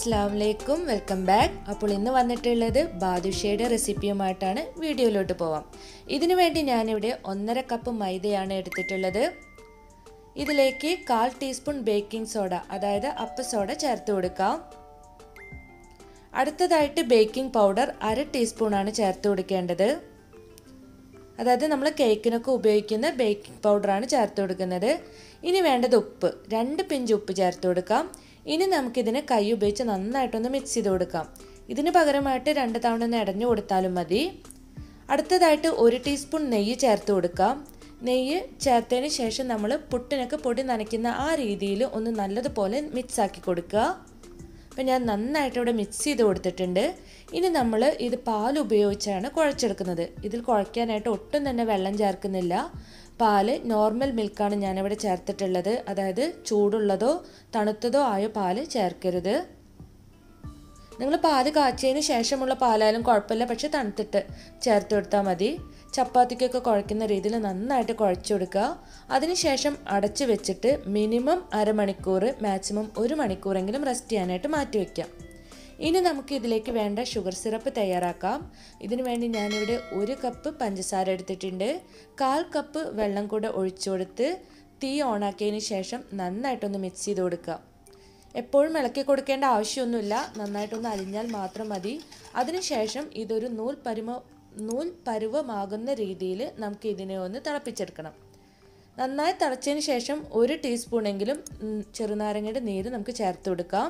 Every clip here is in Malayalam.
അസ്സാം വലൈക്കും വെൽക്കം ബാക്ക് അപ്പോൾ ഇന്ന് വന്നിട്ടുള്ളത് ബാദുഷയുടെ റെസിപ്പിയുമായിട്ടാണ് വീഡിയോയിലോട്ട് പോവാം ഇതിനു വേണ്ടി ഞാനിവിടെ ഒന്നര കപ്പ് മൈദയാണ് എടുത്തിട്ടുള്ളത് ഇതിലേക്ക് കാൽ ടീസ്പൂൺ ബേക്കിംഗ് സോഡ അതായത് അപ്പ സോഡ ചേർത്ത് കൊടുക്കാം അടുത്തതായിട്ട് ബേക്കിംഗ് പൗഡർ അര ടീസ്പൂണാണ് ചേർത്ത് കൊടുക്കേണ്ടത് അതായത് നമ്മൾ കേക്കിനൊക്കെ ഉപയോഗിക്കുന്ന ബേക്കിംഗ് പൗഡറാണ് ചേർത്ത് കൊടുക്കുന്നത് ഇനി വേണ്ടത് ഉപ്പ് രണ്ട് പിഞ്ച് ഉപ്പ് ചേർത്ത് കൊടുക്കാം ഇനി നമുക്കിതിനെ കൈ ഉപയോഗിച്ച് നന്നായിട്ടൊന്ന് മിക്സ് ചെയ്ത് കൊടുക്കാം ഇതിന് പകരമായിട്ട് രണ്ട് തവണ ഒന്ന് ഇടഞ്ഞു കൊടുത്താലും മതി അടുത്തതായിട്ട് ഒരു ടീസ്പൂൺ നെയ്യ് ചേർത്ത് കൊടുക്കാം നെയ്യ് ചേർത്തതിന് ശേഷം നമ്മൾ പുട്ടിനൊക്കെ പൊടി നനയ്ക്കുന്ന ആ രീതിയിൽ ഒന്ന് നല്ലതുപോലെ മിക്സ് ആക്കി കൊടുക്കുക അപ്പം ഞാൻ നന്നായിട്ട് ഇവിടെ മിക്സ് ചെയ്ത് കൊടുത്തിട്ടുണ്ട് ഇനി നമ്മൾ ഇത് പാൽ ഉപയോഗിച്ചാണ് കുഴച്ചെടുക്കുന്നത് ഇതിൽ കുഴയ്ക്കാനായിട്ട് ഒട്ടും തന്നെ വെള്ളം ചേർക്കുന്നില്ല പാല് നോർമൽ മിൽക്കാണ് ഞാനിവിടെ ചേർത്തിട്ടുള്ളത് അതായത് ചൂടുള്ളതോ തണുത്തതോ ആയ പാല് ചേർക്കരുത് നിങ്ങൾ പാല് കാച്ചിയതിന് ശേഷമുള്ള പാലായാലും കുഴപ്പമില്ല പക്ഷെ തണുത്തിട്ട് ചേർത്ത് കൊടുത്താൽ മതി ചപ്പാത്തിക്കൊക്കെ കുഴക്കുന്ന രീതിയിൽ നന്നായിട്ട് കുഴച്ചു കൊടുക്കുക അതിനുശേഷം അടച്ചു വെച്ചിട്ട് മിനിമം അരമണിക്കൂർ മാക്സിമം ഒരു മണിക്കൂറെങ്കിലും റെസ്റ്റ് ചെയ്യാനായിട്ട് മാറ്റി വയ്ക്കാം ഇനി നമുക്ക് ഇതിലേക്ക് വേണ്ട ഷുഗർ സിറപ്പ് തയ്യാറാക്കാം ഇതിനു വേണ്ടി ഞാനിവിടെ ഒരു കപ്പ് പഞ്ചസാര എടുത്തിട്ടുണ്ട് കാൽ കപ്പ് വെള്ളം കൂടെ ഒഴിച്ചു കൊടുത്ത് തീ ഓണാക്കിയതിന് ശേഷം നന്നായിട്ടൊന്ന് മിക്സ് ചെയ്ത് കൊടുക്കുക എപ്പോഴും ഇളക്കി കൊടുക്കേണ്ട ആവശ്യമൊന്നുമില്ല നന്നായിട്ടൊന്ന് അലിഞ്ഞാൽ മാത്രം മതി അതിനുശേഷം ഇതൊരു നൂൽ പരുമ നൂൽ പരുവമാകുന്ന രീതിയിൽ നമുക്ക് ഇതിനെ ഒന്ന് തിളപ്പിച്ചെടുക്കണം നന്നായി തിളച്ചതിന് ശേഷം ഒരു ടീസ്പൂണെങ്കിലും ചെറുനാരങ്ങയുടെ നീര് നമുക്ക് ചേർത്ത് കൊടുക്കാം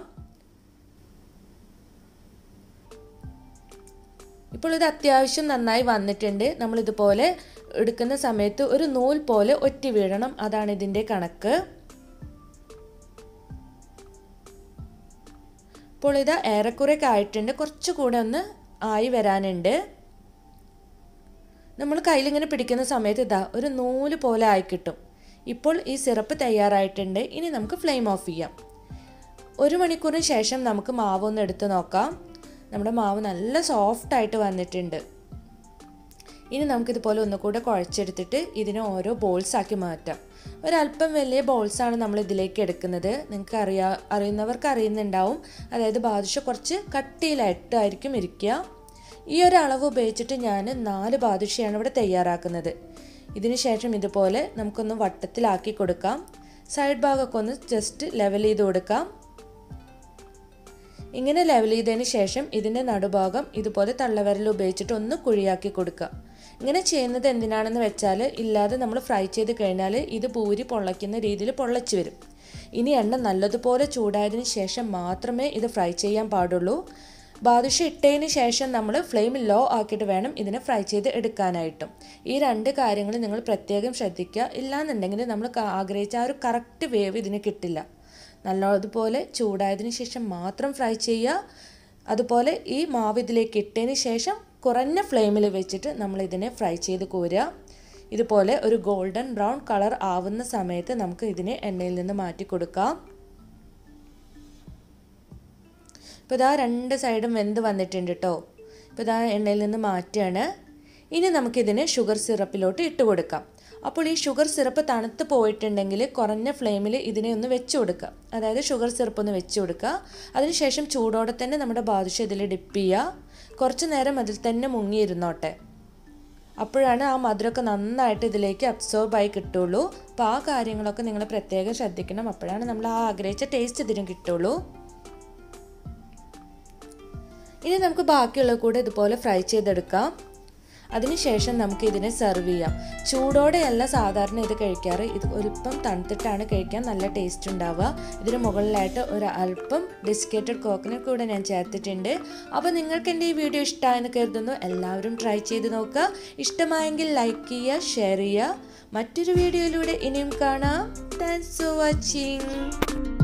ഇപ്പോൾ ഇത് അത്യാവശ്യം നന്നായി വന്നിട്ടുണ്ട് നമ്മൾ ഇതുപോലെ എടുക്കുന്ന സമയത്ത് ഒരു നൂൽ പോലെ ഒറ്റി വീഴണം അതാണ് ഇതിൻ്റെ കണക്ക് ഇപ്പോൾ ഇത് ഏറെക്കുറെയൊക്കെ ആയിട്ടുണ്ട് കുറച്ചുകൂടെ ഒന്ന് ആയി വരാനുണ്ട് നമ്മൾ കയ്യിലിങ്ങനെ പിടിക്കുന്ന സമയത്ത് ഇതാ ഒരു നൂല് പോലെ ആയി കിട്ടും ഇപ്പോൾ ഈ സിറപ്പ് തയ്യാറായിട്ടുണ്ട് ഇനി നമുക്ക് ഫ്ലെയിം ഓഫ് ചെയ്യാം ഒരു മണിക്കൂറിന് ശേഷം നമുക്ക് മാവ് ഒന്ന് എടുത്ത് നോക്കാം നമ്മുടെ മാവ് നല്ല സോഫ്റ്റായിട്ട് വന്നിട്ടുണ്ട് ഇനി നമുക്കിതുപോലെ ഒന്നുകൂടെ കുഴച്ചെടുത്തിട്ട് ഇതിനെ ഓരോ ബോൾസ് ആക്കി മാറ്റാം ഒരല്പം വലിയ ബോൾസാണ് നമ്മൾ ഇതിലേക്ക് എടുക്കുന്നത് നിങ്ങൾക്ക് അറിയാ അറിയുന്നവർക്ക് അറിയുന്നുണ്ടാവും അതായത് ബാദുഷ കുറച്ച് കട്ടിയിലായിട്ടായിരിക്കും ഇരിക്കുക ഈ ഒരു അളവ് ഉപയോഗിച്ചിട്ട് ഞാൻ നാല് ബാദുഷയാണ് ഇവിടെ തയ്യാറാക്കുന്നത് ഇതിന് ശേഷം ഇതുപോലെ നമുക്കൊന്ന് വട്ടത്തിലാക്കി കൊടുക്കാം സൈഡ് ഭാഗമൊക്കെ ഒന്ന് ജസ്റ്റ് ലെവൽ ചെയ്ത് കൊടുക്കാം ഇങ്ങനെ ലെവൽ ചെയ്തതിന് ശേഷം ഇതിൻ്റെ നടുഭാഗം ഇതുപോലെ തള്ളവിരൽ ഉപയോഗിച്ചിട്ട് ഒന്ന് കുഴിയാക്കി കൊടുക്കുക ഇങ്ങനെ ചെയ്യുന്നത് എന്തിനാണെന്ന് വെച്ചാൽ ഇല്ലാതെ നമ്മൾ ഫ്രൈ ചെയ്ത് കഴിഞ്ഞാൽ ഇത് പൂരി പൊള്ളയ്ക്കുന്ന രീതിയിൽ പൊള്ളച്ച് വരും ഇനി എണ്ണ നല്ലതുപോലെ ചൂടായതിന് ശേഷം മാത്രമേ ഇത് ഫ്രൈ ചെയ്യാൻ പാടുള്ളൂ ബാദുഷ ഇട്ടതിന് ശേഷം നമ്മൾ ഫ്ലെയിം ലോ ആക്കിയിട്ട് വേണം ഇതിനെ ഫ്രൈ ചെയ്ത് എടുക്കാനായിട്ടും ഈ രണ്ട് കാര്യങ്ങൾ നിങ്ങൾ പ്രത്യേകം ശ്രദ്ധിക്കുക ഇല്ലാന്നുണ്ടെങ്കിൽ നമ്മൾ ആഗ്രഹിച്ച ആ ഒരു കറക്റ്റ് വേവ് ഇതിന് കിട്ടില്ല നല്ലതുപോലെ ചൂടായതിനു ശേഷം മാത്രം ഫ്രൈ ചെയ്യുക അതുപോലെ ഈ മാവ് ഇതിലേക്ക് ഇട്ടതിന് ശേഷം കുറഞ്ഞ ഫ്ലെയിമിൽ വെച്ചിട്ട് നമ്മൾ ഇതിനെ ഫ്രൈ ചെയ്ത് കോരുക ഇതുപോലെ ഒരു ഗോൾഡൻ ബ്രൗൺ കളർ ആവുന്ന സമയത്ത് നമുക്ക് ഇതിനെ എണ്ണയിൽ നിന്ന് മാറ്റി കൊടുക്കാം ഇപ്പോൾ ഇതാ രണ്ട് സൈഡും വെന്ത് വന്നിട്ടുണ്ട് കേട്ടോ ഇപ്പോൾ ഇതാ എണ്ണയിൽ നിന്ന് മാറ്റുകയാണ് ഇനി നമുക്കിതിനെ ഷുഗർ സിറപ്പിലോട്ട് ഇട്ട് കൊടുക്കാം അപ്പോൾ ഈ ഷുഗർ സിറപ്പ് തണുത്ത് പോയിട്ടുണ്ടെങ്കിൽ കുറഞ്ഞ ഫ്ലെയിമിൽ ഇതിനെ ഒന്ന് വെച്ച് കൊടുക്കുക അതായത് ഷുഗർ സിറപ്പ് ഒന്ന് വെച്ച് കൊടുക്കുക അതിനുശേഷം ചൂടോടെ തന്നെ നമ്മുടെ ബാദുഷ ഇതിൽ ഡിപ്പ് ചെയ്യുക കുറച്ച് നേരം അതിൽ തന്നെ മുങ്ങിയിരുന്നോട്ടെ അപ്പോഴാണ് ആ മധുരമൊക്കെ നന്നായിട്ട് ഇതിലേക്ക് അബ്സോർബ് ആയി കിട്ടുള്ളൂ അപ്പോൾ ആ കാര്യങ്ങളൊക്കെ നിങ്ങൾ പ്രത്യേകം ശ്രദ്ധിക്കണം അപ്പോഴാണ് നമ്മൾ ആ ആഗ്രഹിച്ച ടേസ്റ്റ് ഇതിനും കിട്ടുള്ളൂ ഇനി നമുക്ക് ബാക്കിയുള്ളത് കൂടെ ഇതുപോലെ ഫ്രൈ ചെയ്തെടുക്കാം അതിനുശേഷം നമുക്ക് ഇതിനെ സെർവ് ചെയ്യാം ചൂടോടെയല്ല സാധാരണ ഇത് കഴിക്കാറ് ഇത് ഒരല്പം തണുത്തിട്ടാണ് കഴിക്കാൻ നല്ല ടേസ്റ്റ് ഉണ്ടാവുക ഇതിന് മുകളിലായിട്ട് ഒരു അല്പം ഡിസ്കേറ്റഡ് കോക്കനട്ട് കൂടെ ഞാൻ ചേർത്തിട്ടുണ്ട് അപ്പോൾ നിങ്ങൾക്ക് എൻ്റെ ഈ വീഡിയോ ഇഷ്ടമായെന്ന് കരുതുന്നു എല്ലാവരും ട്രൈ ചെയ്ത് നോക്കുക ഇഷ്ടമായെങ്കിൽ ലൈക്ക് ചെയ്യുക ഷെയർ ചെയ്യുക മറ്റൊരു വീഡിയോയിലൂടെ ഇനിയും കാണാം താങ്ക്സ് ഫോർ വാച്ചിങ്